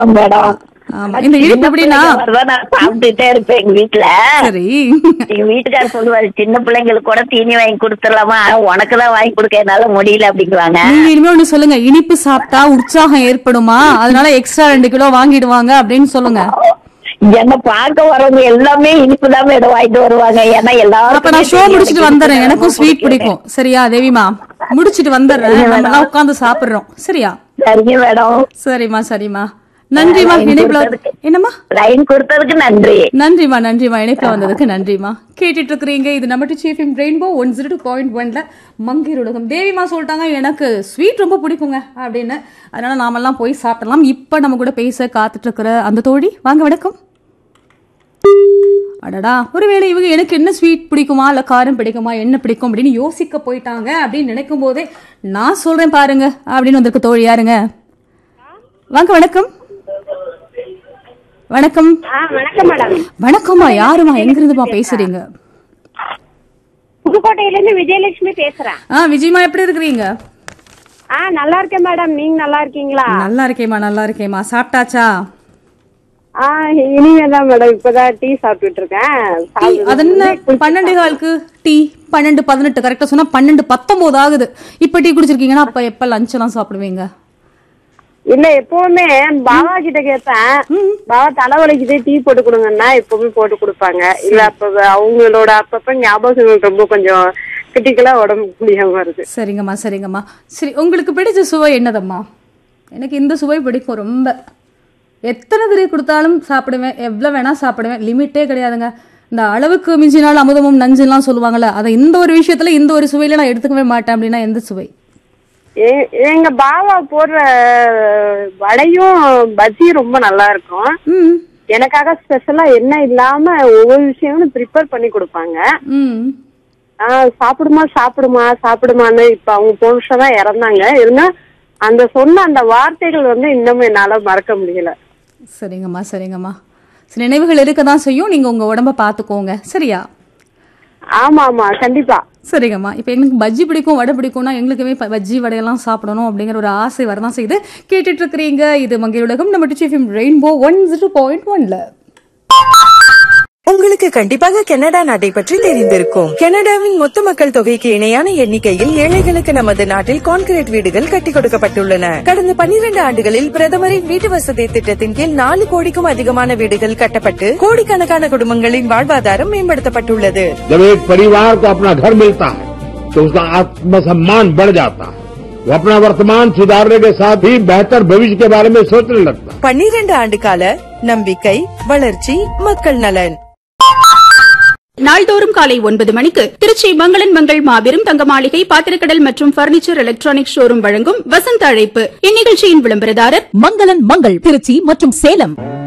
Madam ஆமா இந்த இனிப்பு எப்படின்னா தான் நான் சாப்பிட்டுட்டே இருப்பேன் எங்க வீட்டுல சரி எங்க வீட்டுக்காரர் சொல்லுவாரு சின்ன பிள்ளைங்களுக்கு கூட தீனி வாங்கி கொடுத்துடலாமா உனக்கு தான் வாங்கி கொடுக்க என்னால முடியல அப்படிங்குவாங்க நீங்க இனிமே ஒண்ணு சொல்லுங்க இனிப்பு சாப்பிட்டா உற்சாகம் ஏற்படுமா அதனால எக்ஸ்ட்ரா ரெண்டு கிலோ வாங்கிடுவாங்க அப்படின்னு சொல்லுங்க என்ன பார்க்க வரவங்க எல்லாமே இனிப்பு தான் மேடம் வாங்கிட்டு வருவாங்க ஏன்னா எல்லாரும் அப்ப நான் ஷோ முடிச்சிட்டு வந்துடுறேன் எனக்கும் ஸ்வீட் பிடிக்கும் சரியா தேவிமா முடிச்சிட்டு வந்துடுறேன் நம்ம எல்லாம் உட்கார்ந்து சாப்பிடுறோம் சரியா சரிங்க மேடம் சரிம்மா சரிம்மா நன்றிமா line இணைப்புல கொடுத்ததுக்கு. என்னம்மா லைன் கொடுத்ததுக்கு நன்றி நன்றிமா நன்றிமா இணைப்புல வந்ததுக்கு நன்றிமா கேட்டுட்டு இருக்கிறீங்க இது நம்ம சீஃபிம் rainbow one zero two point ஒன்ல மங்கீர் உலகம் தேவிமா சொல்லிட்டாங்க எனக்கு ஸ்வீட் ரொம்ப பிடிக்குங்க அப்படின்னு அதனால நாமெல்லாம் போய் சாப்பிடலாம் இப்ப நம்ம கூட பேச காத்துட்டு இருக்கிற அந்த தோழி வாங்க வணக்கம் அடடா ஒருவேளை இவங்க எனக்கு என்ன ஸ்வீட் பிடிக்குமா இல்ல காரம் பிடிக்குமா என்ன பிடிக்கும் அப்படின்னு யோசிக்க போயிட்டாங்க அப்படின்னு நினைக்கும் போதே நான் சொல்றேன் பாருங்க அப்படின்னு வந்திருக்க தோழி யாருங்க வாங்க வணக்கம் வணக்கம் ஆ வணக்கம் மேடம் வணக்கம்மா யாருமா எங்க இருந்துமா பேசுறீங்க புதுக்கோட்டையில இருந்து விஜயலட்சுமி பேசுறேன் ஆ விஜயமா எப்படி இருக்கிறீங்க ஆ நல்லா இருக்கேன் மேடம் நீங்க நல்லா இருக்கீங்களா நல்லா இருக்கேம்மா நல்லா இருக்கேம்மா சாப்பிட்டாச்சா ஆ இனிமே தான் மேடம் இப்பதான் டீ சாப்பிட்டுட்டு இருக்கேன் டீ அது என்ன பன்னெண்டு காலுக்கு டீ பன்னெண்டு பதினெட்டு கரெக்டா சொன்னா பன்னெண்டு பத்தொன்பது ஆகுது இப்ப டீ குடிச்சிருக்கீங்கன்னா அப்ப எப்ப லஞ்ச் எல்லாம் சாப்பிடுவீங்க இல்ல எப்பவுமே பாபா கிட்ட கேட்பேன் பாபா தலைவலிக்குது டீ போட்டு கொடுங்கன்னா எப்பவுமே போட்டு கொடுப்பாங்க இல்ல அப்ப அவங்களோட அப்பப்ப ஞாபகங்கள் ரொம்ப கொஞ்சம் கிரிட்டிக்கலா உடம்பு முடியாம வருது சரிங்கம்மா சரிங்கம்மா சரி உங்களுக்கு பிடிச்ச சுவை என்னதம்மா எனக்கு இந்த சுவை பிடிக்கும் ரொம்ப எத்தனை தடவை கொடுத்தாலும் சாப்பிடுவேன் எவ்வளோ வேணா சாப்பிடுவேன் லிமிட்டே கிடையாதுங்க இந்த அளவுக்கு மிஞ்சினால் அமுதமும் நஞ்சுலாம் சொல்லுவாங்கல்ல அதை இந்த ஒரு விஷயத்துல இந்த ஒரு சுவையில நான் எடுத்துக்கவே மாட்டேன் அப்படின்னா எந்த சுவை எ- எங்க பாபா போடுற வடையும் பஜ்ஜியும் ரொம்ப நல்லா இருக்கும் ம் எனக்காக ஸ்பெஷலா என்ன இல்லாம ஒவ்வொரு விஷயங்களும் ப்ரிப்பேர் பண்ணி கொடுப்பாங்க ம் ஆஹ் சாப்பிடுமா சாப்பிடுமா சாப்பிடுமான்னு இப்ப அவங்க போன வருஷம் தான் இறந்தாங்க இருந்தா அந்த சொன்ன அந்த வார்த்தைகள் வந்து இன்னமும் என்னால மறக்க முடியல சரிங்கம்மா சரிங்கம்மா சில நினைவுகள் இருக்க தான் செய்யும் நீங்க உங்க உடம்ப பார்த்துக்கோங்க சரியா ஆமா ஆமா கண்டிப்பா சரிங்கம்மா இப்போ எங்களுக்கு பஜ்ஜி பிடிக்கும் வடை பிடிக்கும்னா எங்களுக்குமே ப- பஜ்ஜி வடையெல்லாம் சாப்பிடணும் அப்படிங்கிற ஒரு ஆசை வரதான் செய்யுது கேட்டுட்டு இருக்கிறீங்க இது மங்கை உலகம் நம்ம டிச்சிஎஃப்எம் ரெயின்போ ஒன் ஜீரோ பாயிண்ட் ஒன்ல உங்களுக்கு கண்டிப்பாக கனடா நாட்டை பற்றி தெரிந்திருக்கும் கனடாவின் மொத்த மக்கள் தொகைக்கு இணையான எண்ணிக்கையில் ஏழைகளுக்கு நமது நாட்டில் கான்கிரீட் வீடுகள் கட்டி கொடுக்கப்பட்டுள்ளன கடந்த 12 ஆண்டுகளில் பிரதமரின் வீட்டு வசதி திட்டத்தின் கீழ் நாலு கோடிக்கும் அதிகமான வீடுகள் கட்டப்பட்டு கோடிக்கணக்கான குடும்பங்களின் வாழ்வாதாரம் மேம்படுத்தப்பட்டுள்ளது जब एक परिवार को अपना घर मिलता है तो उसका आत्मसम्मान बढ़ जाता है वो अपना वर्तमान सुधारने के साथ ही बेहतर भविष्य के बारे में सोचने लगता है 12 ஆண்டு கால நம்பிக்கை வளர்ச்சி மக்கள் நலன் நாள்தோறும் காலை ஒன்பது மணிக்கு திருச்சி மங்களன் மங்கள் மாபெரும் தங்க மாளிகை பாத்திரக்கடல் மற்றும் பர்னிச்சர் எலக்ட்ரானிக் ஷோரூம் வழங்கும் வசந்த அழைப்பு இந்நிகழ்ச்சியின் விளம்பரதாரர் மங்களன் மங்கள் திருச்சி மற்றும் சேலம்